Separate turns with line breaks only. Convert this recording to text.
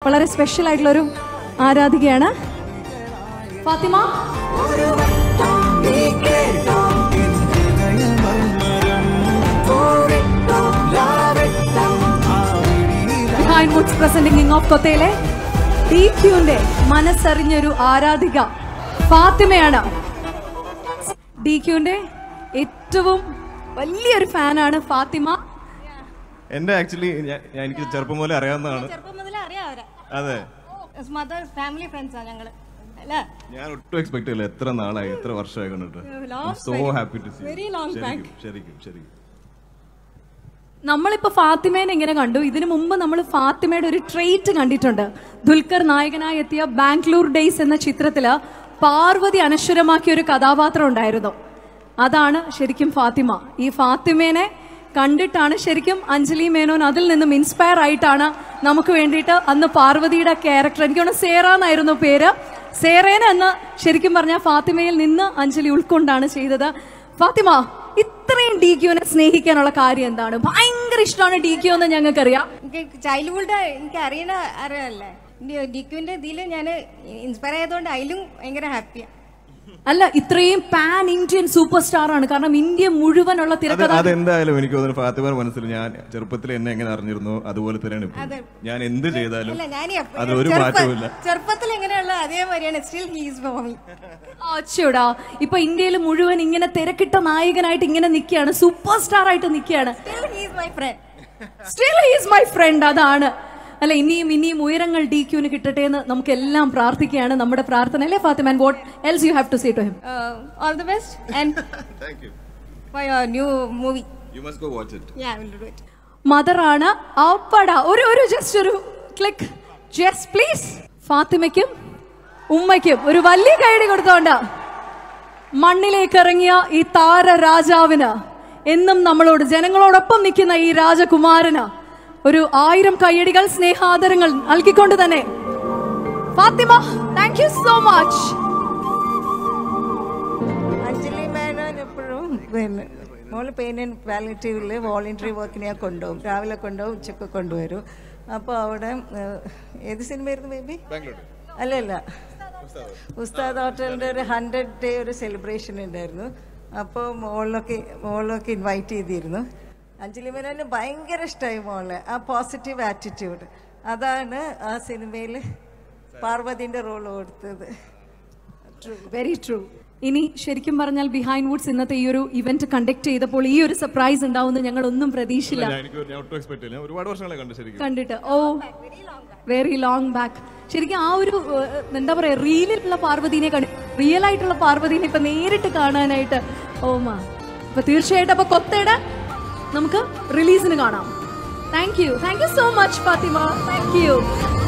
വളരെ സ്പെഷ്യൽ ആയിട്ടുള്ള ഒരു ആരാധികയാണ് Fathima Behindwoods presenting King of കൊത്തയിലെ ഡി ക്യൂന്റെ മനസ്സറിഞ്ഞൊരു ആരാധിക ഫാത്തിമയാണ് ഡി ക്യൂന്റെ ഏറ്റവും വലിയൊരു ഫാനാണ് ഫാത്തിമ
എന്റെ ആക്ച്വലി ഞാൻ എനിക്ക് ചെറുപ്പം മുതലേ അറിയാവുന്നതാണ്
ചെറുപ്പം മുതലേ അറിയാം അവരെ
അതെ
മദർ ഫാമിലി ഫ്രണ്ട്സാ ഞങ്ങള് അല്ലേ
ഞാൻ ഒട്ടും എക്സ്പെക്ട് ചെയ്യില്ല എത്ര നാളായി എത്ര വർഷമായി കണ്ടിട്ട്
long
so
very-
happy to see
very long back.
ശരിക്കും ശരിക്കും ശരിക്കും
നമ്മളിപ്പോ ഫാത്തിമേനെ ഇങ്ങനെ കണ്ടു ഇതിനു മുമ്പ് നമ്മൾ ഫാത്തിമയുടെ ഒരു ട്രേറ്റ് കണ്ടിട്ടുണ്ട് ദുൽഖർ നായകനായി എത്തിയ ബാംഗ്ലൂർ ഡേയ്സ് എന്ന ചിത്രത്തില് പാർവതി അനശ്വരമാക്കിയ ഒരു കഥാപാത്രം ഉണ്ടായിരുന്നു അതാണ് ശരിക്കും ഫാത്തിമ ഈ ഫാത്തിമേനെ കണ്ടിട്ടാണ് ശരിക്കും അഞ്ജലി മേനോൻ അതിൽ നിന്നും ഇൻസ്പയർ ആയിട്ടാണ് നമുക്ക് വേണ്ടിയിട്ട് അന്ന് പാർവതിയുടെ ക്യാരക്ടർ എനിക്ക് തോന്നുന്നു സേറ എന്നായിരുന്നു പേര് സേറേന എന്ന് ശരിക്കും പറഞ്ഞാൽ ഫാത്തിമയിൽ നിന്ന് അഞ്ജലി ഉൾക്കൊണ്ടാണ് ചെയ്തത് ഫാത്തിമ ഇത്രയും ഡി ക്യൂനെ സ്നേഹിക്കാനുള്ള കാര്യം എന്താണ് ഭയങ്കര ഇഷ്ടമാണ് ഡി ക്യൂ എന്ന് ഞങ്ങൾക്കറിയാം
എനിക്ക് ചൈൽഡ്ഹുഡ് എനിക്ക് അറിയണ അറിയാല്ലേ ഡിക്യുവിന്റെ ഇതിൽ ഞാൻ ഇൻസ്പയർ ആയതുകൊണ്ട് അതിലും ഭയങ്കര ഹാപ്പിയാണ്
അല്ല ഇത്രയും പാൻ ഇന്ത്യൻ സൂപ്പർ സ്റ്റാർ ആണ് കാരണം ഇന്ത്യ മുഴുവനുള്ള
അത്
തിരക്കഥ
അതെന്തായാലും എനിക്ക് തോന്നുന്നു ഫാത്തിമ മനസ്സിൽ ഞാൻ ചെറുപ്പത്തിൽ എന്നെ എങ്ങനെ അറിഞ്ഞിരുന്നു അതുപോലെ തന്നെയാണ് ഇപ്പോൾ
അതെ.
ഞാൻ എന്ത് ചെയ്താലും
അല്ല ഞാൻ
അതിലൊരു മാറ്റവുമില്ല
ചെറുപ്പത്തിൽ എങ്ങനെയുള്ള അതേമാതിരിയാണ് സ്റ്റിൽ ഹീസ് ഫോർ മീ
അച്ചോടാ ഇപ്പൊ ഇന്ത്യയിൽ മുഴുവൻ ഇങ്ങനെ തിരക്കിട്ട നായകനായിട്ട് ഇങ്ങനെ നിൽക്കുകയാണ് സൂപ്പർ സ്റ്റാർ ആയിട്ട് നിൽക്കുകയാണ്
still he's my friend
still is my friend അതാണ് അല്ല ഇനിയും ഇനിയും ഉയരങ്ങൾ ഡി ക്യൂന് കിട്ടട്ടെ എന്ന് നമുക്ക് എല്ലാം പ്രാർത്ഥിക്കുകയാണ് നമ്മുടെ പ്രാർത്ഥന അല്ലേ Fathima what else you have to say to him
all the best and
thank you
for your new movie
you must go watch it
yeah will do it
മദറാണ് അപ്പട ഒരു ഒരു ജസ്റ്റ് ഒരു ക്ലിക്ക് ജസ്റ്റ് പ്ലീസ് ഫാത്തിമയ്ക്കും ഉമ്മയ്ക്കും ഒരു വലിയ കൈയടി കൊടുത്തോണ്ട് മണ്ണിലേക്ക് ഇറങ്ങിയ ഈ താര രാജാവിന് എന്നും നമ്മളോട് ജനങ്ങളോടൊപ്പം നിൽക്കുന്ന ഈ രാജകുമാരന് ഒരു ആയിരം കൈയടികൾ സ്നേഹാദരങ്ങൾ നൽകിക്കൊണ്ട് തന്നെ Fathima thank you so much
Anjali Menon എപ്പോഴും പിന്നെ മോള് പെയിൻ ആൻഡ് പാലിറ്റീവിൽ വോളണ്ടറി വർക്കിനെ കൊണ്ടുപോകും രാവിലെ കൊണ്ടുപോകും ഉച്ചക്ക് കൊണ്ടുവരും അപ്പോൾ അവിടെ ഏഹ്, ഏത് സിനിമയായിരുന്നു ബേബി അല്ലല്ല ഉസ്താദ് ഹോട്ടലിൻ്റെ ഒരു ഹൺഡ്രഡ് ഡേ ഒരു സെലിബ്രേഷൻ ഉണ്ടായിരുന്നു അപ്പോൾ മോളിലൊക്കെ മോളിലൊക്കെ ഇൻവൈറ്റ് ചെയ്തിരുന്നു അഞ്ജലി മേനോന് ഭയങ്കര ഇഷ്ടമായി മോളെ ആ പോസിറ്റീവ് ആറ്റിറ്റ്യൂഡ് അതാണ് ആ സിനിമയിൽ പാർവതിൻ്റെ റോൾ കൊടുത്തത്
വെരി ട്രൂ ഇനി ശരിക്കും പറഞ്ഞാൽ ബിഹൈൻഡ് വുഡ്സ് ഇന്നത്തെ ഈ ഒരു ഇവന്റ് കണ്ടക്ട് ചെയ്തപ്പോൾ ഈ ഒരു സർപ്രൈസ് ഉണ്ടാവുമെന്ന് ഞങ്ങൾ ഒന്നും പ്രതീക്ഷിച്ചില്ല
ഞാൻ എനിക്ക് ഞാൻ ഒട്ടും എക്സ്പെക്ട് ചെയ്യില്ല ഞാൻ ഒരുപാട് വർഷങ്ങളെ കണ്ടു ശരിക്കും
കണ്ടിട്ട് ഓ വെരി ലോങ് ബാക്ക് ശരിക്കും ആ ഒരു ഏഹ്, എന്താ പറയാ റീലിലുള്ള പാർവതീനെ കണ്ടു റിയൽ ആയിട്ടുള്ള പാർവതീനെ ഇപ്പൊ നേരിട്ട് കാണാനായിട്ട് ഓ മാ അപ്പൊ തീർച്ചയായിട്ടും അപ്പൊ കൊത്തയുടെ നമുക്ക് റിലീസിന് കാണാം thank you thank you so much Fathima thank U